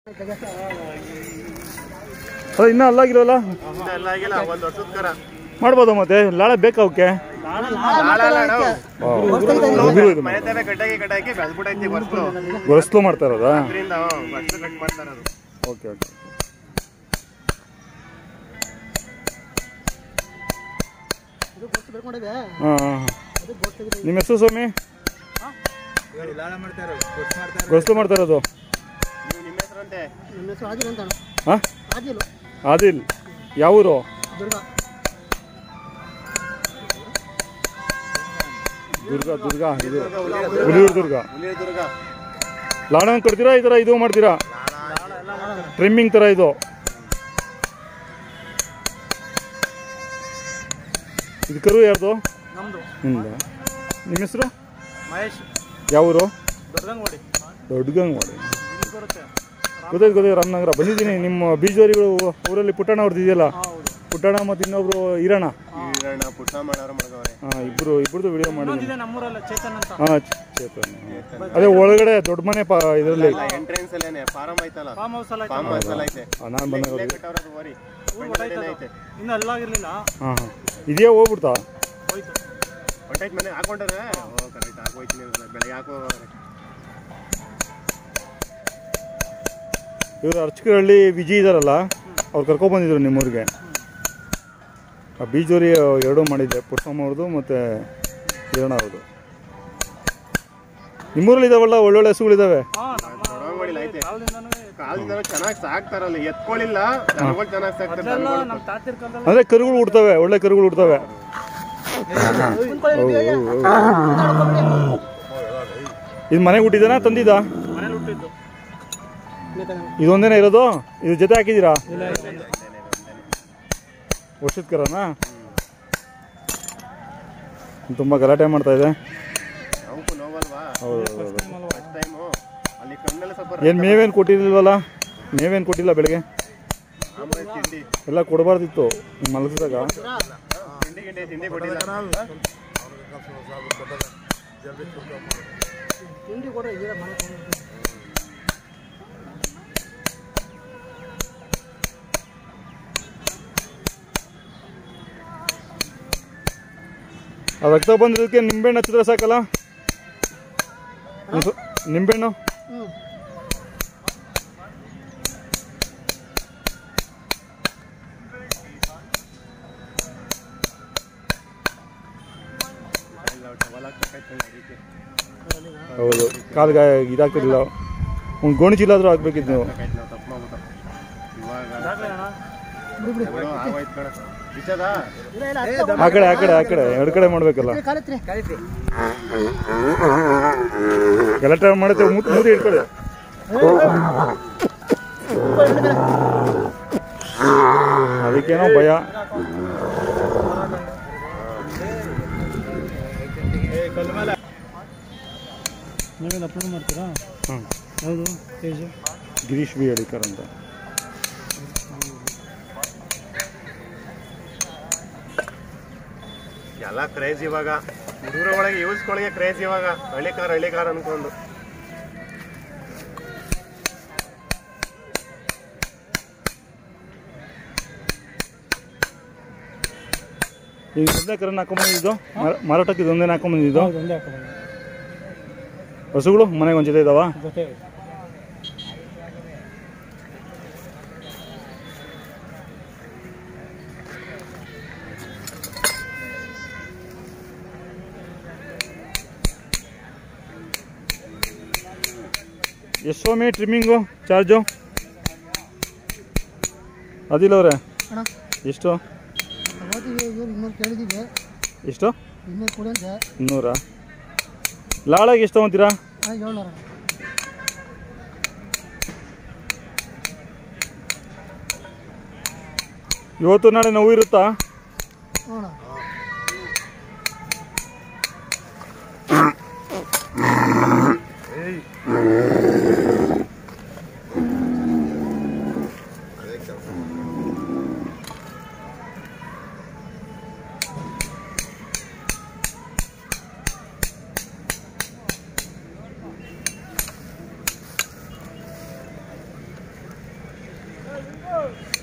ಅಲ್ಲ ಇನ್ನೂ ಅಲ್ಲಾಗಿರೋಲ್ಲ ಎಲ್ಲ ಆಗಿಲ್ಲ ಒಂದ್ ವರ್ಷದ ಕರ ಮಾಡ್ಬೋದಾ ಮತ್ತೆ ಲಾಳ ಬೇಕಾ ಅವಕ್ಕೆ ಮನೆ ತವೆ ಕಟ್ಟಾಗಿ ಕಟ್ಟಾಕಿ ಬೆಳ್ಬಿಟ್ಟೈತಿ ವರ್ಷಲು ಗೊರಸ್ಲು ಮಾಡ್ತಾ ಇರೋದಾ ಅದರಿಂದ ವರ್ಷ ಕಟ್ ಮಾಡ್ತಾರ ಅದು ಓಕೆ ಓಕೆ ಹಾಂ ಹಾಂ ನಿಮ್ಮ ಹೆಸರು ಸ್ವಾಮಿ ಗೊರಸ್ಲು ಮಾಡ್ತಾ ಇರೋದು ನೀವು ನಿಮ್ಮ ಹೆಸರಂತೆ ನಿಮ್ಮ ಹೆಸರು ಆದಿಲ್ ಅಂತ ಹಾಂ ಆದಿಲು ಆದಿಲ್ ಯಾವೂರು ದುರ್ಗ ದುರ್ಗ ದುರ್ಗ ಇದು ಹುಲಿಯೂರು ದುರ್ಗ ಹುಲಿಯ ದುರ್ಗ ಲಾಣ ಕೊಡ್ತೀರಾ ಈ ಥರ ಇದು ಮಾಡ್ತೀರಾ ಟ್ರಿಮ್ಮಿಂಗ್ ಥರ ಇದು ಇದು ಕರು ಯಾರ್ದು ನಮ್ಮದು ನಿಮ್ದು ನಿಮ್ಮ ಹೆಸರು ಮಹೇಶ್ ಯಾವೂರು ದೊಡ್ಡಂಗೋಡಿ ದೊಡ್ಡಗಂಗ್ ಮಾಡಿ ಬರುತ್ತೆ ಗೊತ್ತಾಯ್ತು ಗೊತ್ತಾಯ್ತು ರಾಮನಗರ ಬಂದಿದ್ದೀನಿ ನಿಮ್ಮ ಬೀಜವರಿಗಳು ಊರಲ್ಲಿ ಪುಟ್ಟಣ್ಣ ಅವ್ರದ್ದು ಇದೆಯಲ್ಲ ಹೌದು ಪುಟ್ಟಣ್ಣ ಮತ್ತು ಇನ್ನೊಬ್ರು ಈರಣ್ಣ ಈರಣ್ಣ ಪುಟ್ಟ ಮಾಡೋರು ಮಡ್ಗವ್ರೆ ಹಾಂ ಇಬ್ಬರು ಇಬ್ಬರದು ವಿಡಿಯೋ ಮಾಡಿದ್ದೀನಿ ಇದೆ ನಮ್ಮೂರಲ್ಲ ಚೇತನ್ ಅಂತ ಹಾಂ ಚೇತನ್ ಹಾ. ಅದೇ ಒಳಗಡೆ ದೊಡ್ಡ ಮನೆ ಪಾ ಇದರಲ್ಲಿ ಎಂಟ್ರೆನ್ಸ್ ಅಲ್ಲೇನೆ ಫಾರಂ ಐತಲ್ಲ ಫಾರ್ಮ್ ಹೌಸ್ ಅಲ್ಲ ಫಾರ್ಮ್ ಹೌಸ್ ಎಲ್ಲ ಐತೆ ನಾನು ಬಂದಾಗ ಇಲ್ಲೇ ಕಟ್ಟವ್ರದು ಓರಿ ಬೆಂಗಳೂರಲ್ಲೇ ಐತೆ ಇನ್ನು ಅಲ್ಲಾಗಿರ್ಲಿಲ್ಲ ಹಾಂ ಹಾಂ ಇದೆಯಾ ಹೋಗ್ಬಿಡ್ತಾ ಹೋಯ್ತು ಹೊಂಟೈತ್ ಮನೆ ಹಾಕೊಂಡ್ರೆ ಓ ಕರೆಕ್ಟ್ ಹಾಕೋಯ್ತೀನಿ ಬೆಳಗ್ಗೆ ಹಾಕೋ ಇವರು ಅರ್ಚಕರಹಳ್ಳಿ ವಿಜಯ್ ಇದಾರಲ್ಲ ಅವ್ರು ಕರ್ಕೊಬಂದಿದ್ರು ನಿಮ್ಮೂರಿಗೆ ಆ ಬೀಜೋರಿ ಎರಡೂ ಮಾಡಿದ್ದೆ ಪುಟ್ಟಮ್ಮ ಅವ್ರದ್ದು ಮತ್ತು ಕಿರಣ ಅವ್ರದ್ದು ನಿಮ್ಮೂರಲ್ಲಿ ಇದಾವಲ್ಲ ಒಳ್ಳೊಳ್ಳೆ ಹಸುಗಳಿದ್ದಾವೆ ಹಾ ನಮ್ಮ ದೊಡ್ಡಂಗೋಡಿಲಿ ಐತೆ ಕಾಲದಿಂದನೂ ಕಾಲದಿಂದ ಚೆನ್ನಾಗಿ ಸಾಕ್ತಾರಲ್ಲ ಎತ್ಕೊಳ್ಳಿಲ್ಲ ಜನಗಳು ಚೆನ್ನಾಗಿ ಸಾಕ್ತಾರೆ ಎಲ್ಲ ದನಗಳು. ನಮ್ಮ ತಾತಿರ್ ಕಾಲದಲ್ಲಿ ಅಂದರೆ ಕರುಗಳು ಹುಡ್ತವೆ ಒಳ್ಳೆ ಕರುಗಳು ಹುಡ್ತವೆ ಇದು ಮನೆಗೆ ಹುಟ್ಟಿದಾನ ತಂದಿದ್ದಾ ಮನೇಲಿ ಹುಟ್ಟಿದ್ದು ಇದೊಂದೇನೆ ಇರೋದು ಇದ್ರ ಜೊತೆ ಹಾಕಿದ್ದೀರಾ ವರ್ಷದ ಕರನಾ ತುಂಬ ಗಲಾಟೆ ಮಾಡ್ತಾ ಇದೆ ಅವಕ್ಕೂ ನೋವಲ್ವಾ ಹೌದು ಹೌದು ಫಸ್ಟ್ ಟೈಮು ಅಲ್ಲಿ ಕಣ್ಣಲ್ಲಿ ಸ್ವಲ್ಪ ಏನು ಮೇವೇನು ಕೊಟ್ಟಿರ್ಲಿಲ್ವಲ್ಲ ಮೇವೇನು ಕೊಟ್ಟಿಲ್ಲ ಬೆಳಗ್ಗೆ ಆಮೇಲೆ ತಿಂಡಿ ಎಲ್ಲ ಕೊಡಬಾರ್ದಿತ್ತು ನೀವು ಮಲಗಿಸಿದಾಗ ತಿಂಡಿ ಗಿಂಡಿ ತಿಂಡಿ ಕೊಟ್ಟಿಲ್ಲ ತಿಂಡಿ ಕೊಡ್ರಿ ಇದೀರ ಮನೆ ಆ ರಕ್ತ ಬಂದಿರೋದಕ್ಕೆ ನಿಂಬೆಹಣ್ಣು ಹಚ್ಚಿದ್ರೆ ಸಾಕಲ್ಲ ಒಂದ್ ಸ್ವ- ನಿಂಬೆಹಣ್ಣು ಹ್ಞೂ ಹೌದು ಕಾಲ್ಗೆ ಇದಾಗ್ತಿರ್ಲಿಲ್ಲ ಒಂದು ಗೋಣಿ ಚೀಲ ಆದರೂ ಹಾಕ್ಬೇಕಿತ್ತು ನೀವು ನಾವು ತಪ್ಪು ಮಾಡ್ಬಿಟ್ಟು ಇವಾಗ ಅಣ್ಣ ಬಿಡು, ಆಗೋಯ್ತು ಕಣ ಇಷ್ಟದ ಇಲ್ಲ ಇಲ್ಲ ಹತ್ತು ಆ ಕಡೆ ಆ ಕಡೆ ಆ ಕಡೆ ಎರಡು ಕಡೆ ಮಾಡಬೇಕಲ್ಲ ಕಾಲತ್ರಿ ಕಾಲತ್ರಿ ಗಲಾಟೆ ಮಾಡುತ್ತೆ ಮೂತಿ ಮೂತಿ ಇಟ್ಕೊಳ್ಳಿ ಅದಕ್ಕೇನೋ ಭಯ ನೀವೇನು ಅಪ್ಲೋಡ್ ಮಾಡ್ತೀರಾ ಹಾಂ ಹೌದು ಪೇಜು ಗಿರೀಶ್ ಬಿ ಅಡಿಕರ್ ಅಂತ ಎಲ್ಲ ಕ್ರೇಜ್ ಇವಾಗ ಹುಡುಗರ ಒಳಗೆ ಯೂಸ್ಗಳಿಗೆ ಕ್ರೇಜ್ ಇವಾಗ ಹಳ್ಳಿ ಕಾರ್ ಹಳ್ಳಿ ಕಾರ್ ಅನ್ಕೊಂಡು ಈಗ ಒಂದೇ ಕರನ್ನ ಹಾಕೊಂಬಂದಿದ್ದು ಮಾರ- ಮಾರಾಟಕ್ಕೆ ಇದೊಂದೇನೆ ಹಾಕೊಂಬಂದಿದ್ದು ಒಂದೇ ಹಾಕೊಂಡು ಹಸುಗಳು ಮನೆಗೆ ಒಂದು ಜೊತೆ ಇದಾವ ಜೊತೆ ಎಷ್ಟು ಸ್ವಾಮಿ ಟ್ರಿಮ್ಮಿಂಗು ಚಾರ್ಜು ಅದಿಲ್ಲ ಅವರೇ ಅಣ್ಣ ಎಷ್ಟು ಅವತ್ತಿಗೆ ಇವ್ರು ಇನ್ನೊಂದು ಕೇಳಿದ್ದೀವಿ ಎಷ್ಟು ಇನ್ನೊಂದು ಕೊಡಿ ಅಂತ ಇನ್ನೂರಾ ಲಾಳಾಗಿ ಎಷ್ಟು ತೊಗೊಂತೀರಾ ಹಾಂ ಏಳ್ನೂರ ಇವತ್ತು ನಾಳೆ ನೋವು ಇರುತ್ತಾ ಹ್ಞೂ ಅಣ್ಣ ಅಣ್ಣ